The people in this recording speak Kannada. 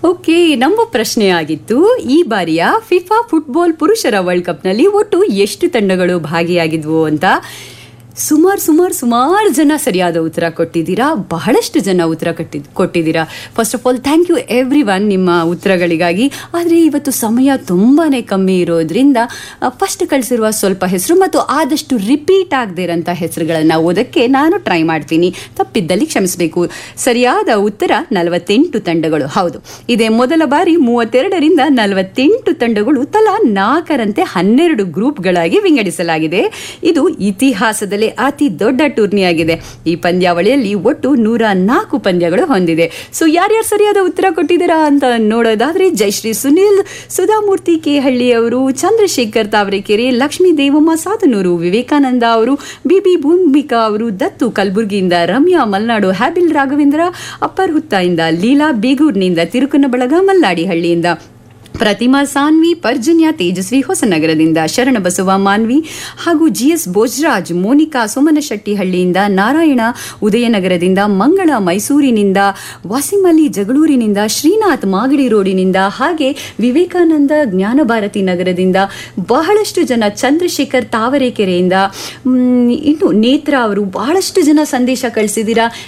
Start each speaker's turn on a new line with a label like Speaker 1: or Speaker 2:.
Speaker 1: ಓಕೆ ನಮ್ಮ ಪ್ರಶ್ನೆ ಆಗಿತ್ತು ಈ ಬಾರಿಯ ಫಿಫಾ ಫುಟ್ಬಾಲ್ ಪುರುಷರ ವರ್ಲ್ಡ್ ಕಪ್ನಲ್ಲಿ ಒಟ್ಟು ಎಷ್ಟು ತಂಡಗಳು ಭಾಗಿಯಾಗಿದ್ವು ಅಂತ ಸುಮಾರು ಸುಮಾರು ಸುಮಾರು ಜನ ಸರಿಯಾದ ಉತ್ತರ ಕೊಟ್ಟಿದ್ದೀರಾ ಬಹಳಷ್ಟು ಜನ ಉತ್ತರ ಕೊಟ್ಟಿ ಕೊಟ್ಟಿದ್ದೀರಾ first of all thank you everyone ನಿಮ್ಮ ಉತ್ತರಗಳಿಗಾಗಿ ಆದರೆ ಇವತ್ತು ಸಮಯ ತುಂಬಾ ಕಮ್ಮಿ ಇರೋದ್ರಿಂದ ಫಸ್ಟ್ ಕಳಿಸಿರುವ ಸ್ವಲ್ಪ ಹೆಸರು ಮತ್ತು ಆದಷ್ಟು ರಿಪೀಟ್ ಆಗದೇ ಇರೋಂಥ ಹೆಸರುಗಳನ್ನು ಓದಕ್ಕೆ ನಾನು ಟ್ರೈ ಮಾಡ್ತೀನಿ ತಪ್ಪಿದ್ದಲ್ಲಿ ಕ್ಷಮಿಸಬೇಕು ಸರಿಯಾದ ಉತ್ತರ ನಲವತ್ತೆಂಟು ತಂಡಗಳು ಹೌದು ಇದೇ ಮೊದಲ ಬಾರಿ ಮೂವತ್ತೆರಡರಿಂದ ನಲವತ್ತೆಂಟು ತಂಡಗಳು ತಲಾ ನಾಲ್ಕರಂತೆ ಹನ್ನೆರಡು ಗ್ರೂಪ್ಗಳಾಗಿ ವಿಂಗಡಿಸಲಾಗಿದೆ ಇದು ಇತಿಹಾಸದಲ್ಲಿ ಅತಿ ದೊಡ್ಡ ಟೂರ್ನಿ ಆಗಿದೆ ಈ ಪಂದ್ಯಾವಳಿಯಲ್ಲಿ ಒಟ್ಟು ನೂರ ನಾಲ್ಕು ಪಂದ್ಯಗಳು ಹೊಂದಿದೆ ಸೊ ಯಾರ್ಯಾರು ಸರಿಯಾದ ಉತ್ತರ ಕೊಟ್ಟಿದ್ದೀರಾ ಅಂತ ನೋಡೋದಾದ್ರೆ ಜಯಶ್ರೀ ಸುನಿಲ್ ಸುಧಾಮೂರ್ತಿ ಕೆ ಹಳ್ಳಿ ಅವರು ಚಂದ್ರಶೇಖರ್ ತಾವರೆಕೆರೆ ಲಕ್ಷ್ಮೀ ದೇವಮ್ಮ ಸಾತನೂರು ವಿವೇಕಾನಂದ ಅವರು ಬಿಬಿ ಭೂಮಿಕಾ ಅವರು ದತ್ತು ಕಲಬುರಗಿಯಿಂದ ರಮ್ಯಾ ಮಲ್ನಾಡು ಹ್ಯಾಬಿಲ್ ರಾಘವೇಂದ್ರ ಅಪ್ಪರ್ ಹುತ್ತಾಯಿಂದ ಲೀಲಾ ಬೇಗೂರ್ನಿಂದ ತಿರುಕನಬಳಗ ಮಲ್ಲಾಡಿಹಳ್ಳಿಯಿಂದ ಪ್ರತಿಮಾ ಸಾನ್ವಿ ಪರ್ಜನ್ಯ ತೇಜಸ್ವಿ ಹೊಸನಗರದಿಂದ ಶರಣಬಸವ ಮಾನ್ವಿ ಹಾಗೂ ಜಿಎಸ್ ಭೋಜರಾಜ್ ಮೋನಿಕಾ ಸೋಮನಶೆಟ್ಟಿಹಳ್ಳಿಯಿಂದ ನಾರಾಯಣ ಉದಯನಗರದಿಂದ ಮಂಗಳ ಮೈಸೂರಿನಿಂದ ವಾಸಿಮಲಿ ಜಗಳೂರಿನಿಂದ ಶ್ರೀನಾಥ್ ಮಾಗಡಿ ರೋಡಿನಿಂದ ಹಾಗೆ ವಿವೇಕಾನಂದ ಜ್ಞಾನಭಾರತಿ ನಗರದಿಂದ ಬಹಳಷ್ಟು ಜನ ಚಂದ್ರಶೇಖರ್ ತಾವರೆಕೆರೆಯಿಂದ ಮ್, ಇನ್ನು ನೇತ್ರ ಅವರು ಬಹಳಷ್ಟು ಜನ ಸಂದೇಶ ಕಳಿಸಿದ್ದೀರಾ